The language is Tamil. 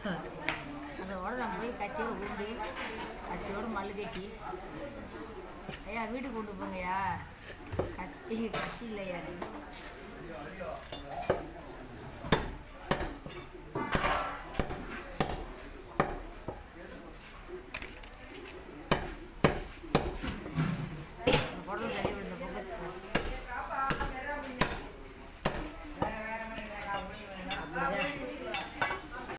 அதோட நான் போய் கத்தியோட உருண்டு கத்தியோட மல்லு கட்டி ஐயா வீட்டுக்கு கொண்டு போங்கய்யா கத்தி கத்தி இல்லையா